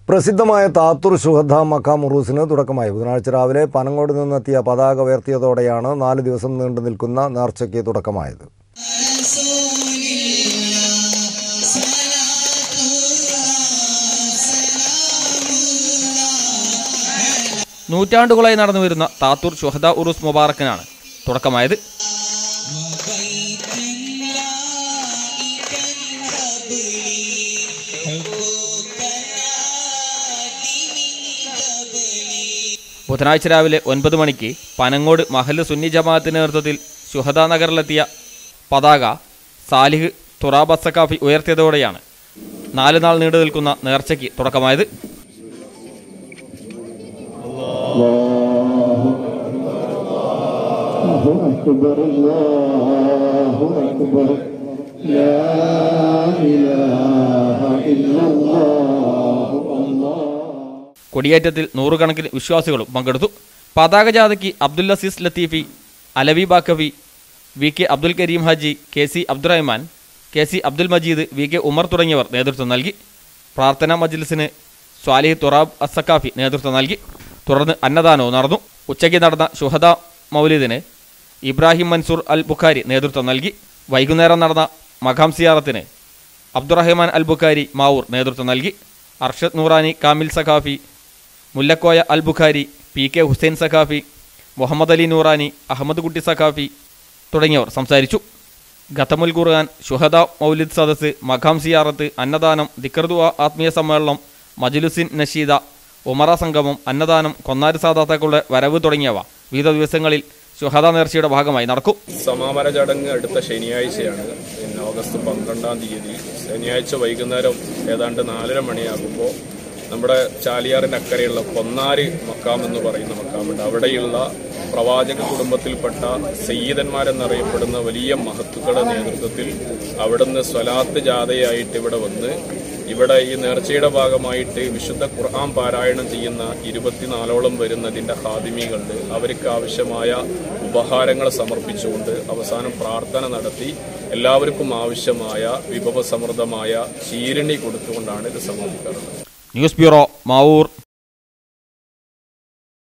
പ്രസിദ്ധമായ താത്തൂർ ശുഹദ മക്കാം ഉറൂസിന് തുടക്കമായി ബുധനാഴ്ച രാവിലെ പനങ്ങോട് നിന്നെത്തിയ പതാക ഉയർത്തിയതോടെയാണ് നാല് ദിവസം നീണ്ടു നിൽക്കുന്ന നേർച്ചയ്ക്ക് തുടക്കമായത് നൂറ്റാണ്ടുകളായി നടന്നു വരുന്ന താത്തൂർ ഷുഹദ ഉറൂസ് മുബാറക്കിനാണ് തുടക്കമായത് ബുധനാഴ്ച രാവിലെ ഒൻപത് മണിക്ക് പനങ്ങോട് മഹല്ല് സുന്നി ജമാഅത്തിന്റെ നേതൃത്വത്തിൽ ഷുഹദ നഗറിലെത്തിയ പതാക സാലിഹ് തുറാബസക്കാഫി ഉയർത്തിയതോടെയാണ് നാല് നാൾ നീണ്ടു നിൽക്കുന്ന നേർച്ചയ്ക്ക് തുടക്കമായത് الله أكبر الله أكبر لا إله إلا الله الله കൊടിയേറ്റത്തിൽ നൂറുകണക്കിന് വിശ്വാസികളും പങ്കെടുത്തു പതാക ജാഥയ്ക്ക് Abdul Aziz Latheefi Alavi Baqavi V K Abdul Kareem Haji K C Abdurahman K C Abdul Majeed V K Umar തുടങ്ങിയവർ നേതൃത്വം നൽകി പ്രാർത്ഥനാ മജ്ലിസിന് സ്വാലിഹ് തുറാബ് അസക്കാഫി നേതൃത്വം നൽകി തുടർന്ന് അന്നദാനവും നടന്നു ഉച്ചയ്ക്ക് നടന്ന ഷുഹദ മൗലിദിന് ഇബ്രാഹിം മൻസൂർ അൽ ബുഖാരി നേതൃത്വം നൽകി വൈകുന്നേരം നടന്ന മഖാം സിയാറത്തിന് അബ്ദുറഹ്മാൻ അൽ ബുഖാരി മാവൂർ നേതൃത്വം നൽകി അർഷദ് നൂറാനി കാമിൽ സഖാഫി മുല്ലക്കോയ അൽ ബുഖാരി പി കെ ഹുസൈൻ സഖാഫി മുഹമ്മദ് അലി നൂറാനി അഹമ്മദ് കുട്ടി സഖാഫി തുടങ്ങിയവർ സംസാരിച്ചു ഖത്തമുൽ ഖുർആൻ ഷുഹദ മൗലിദ് സദസ് മഖാം സിയാറത്ത് അന്നദാനം ദിക്കർദുവ ആത്മീയ സമ്മേളനം മജ്ലുസിൻ നഷീദ ഉമറ സംഗമം അന്നദാനം കൊന്നാരി സാദാത്താക്കളുടെ വരവ് തുടങ്ങിയവ വിവിധ ദിവസങ്ങളിൽ ഷുഹദ നേർച്ചയുടെ ഭാഗമായി നടക്കും സമാപന ചടങ്ങ് അടുത്ത ശനിയാഴ്ചയാണ് പിന്നെ ഓഗസ്റ്റ് പന്ത്രണ്ടാം തീയതി ശനിയാഴ്ച വൈകുന്നേരം ഏതാണ്ട് നാലര മണിയാകുമ്പോൾ നമ്മുടെ ചാലിയാറിന്റെ അക്കരെയുള്ള പൊന്നാരി മക്കാം എന്ന് പറയുന്ന മക്കാമുണ്ട് അവിടെയുള്ള പ്രവാചക കുടുംബത്തിൽപ്പെട്ട സയ്യിദന്മാരെന്നറിയപ്പെടുന്ന വലിയ മഹത്തുക്കളുടെ നേതൃത്വത്തിൽ അവിടുന്ന് സ്വലാത്ത് ജാഥയായിട്ട് ഇവിടെ വന്ന് ഇവിടെ ഈ നേർച്ചയുടെ ഭാഗമായിട്ട് വിശുദ്ധ ഖുർആൻ പാരായണം ചെയ്യുന്ന ഇരുപത്തിനാലോളം വരുന്നതിന്റെ ഹാദിമികളുണ്ട് അവർക്ക് ആവശ്യമായ ഉപഹാരങ്ങൾ സമർപ്പിച്ചുകൊണ്ട് അവസാനം പ്രാർത്ഥന നടത്തി എല്ലാവർക്കും ആവശ്യമായ വിഭവസമൃദ്ധമായ ചീരണി കൊടുത്തുകൊണ്ടാണ് ഇത് സമാപിക്കാറുള്ളത് ന്യൂസ് ബ്യൂറോ മാവൂർ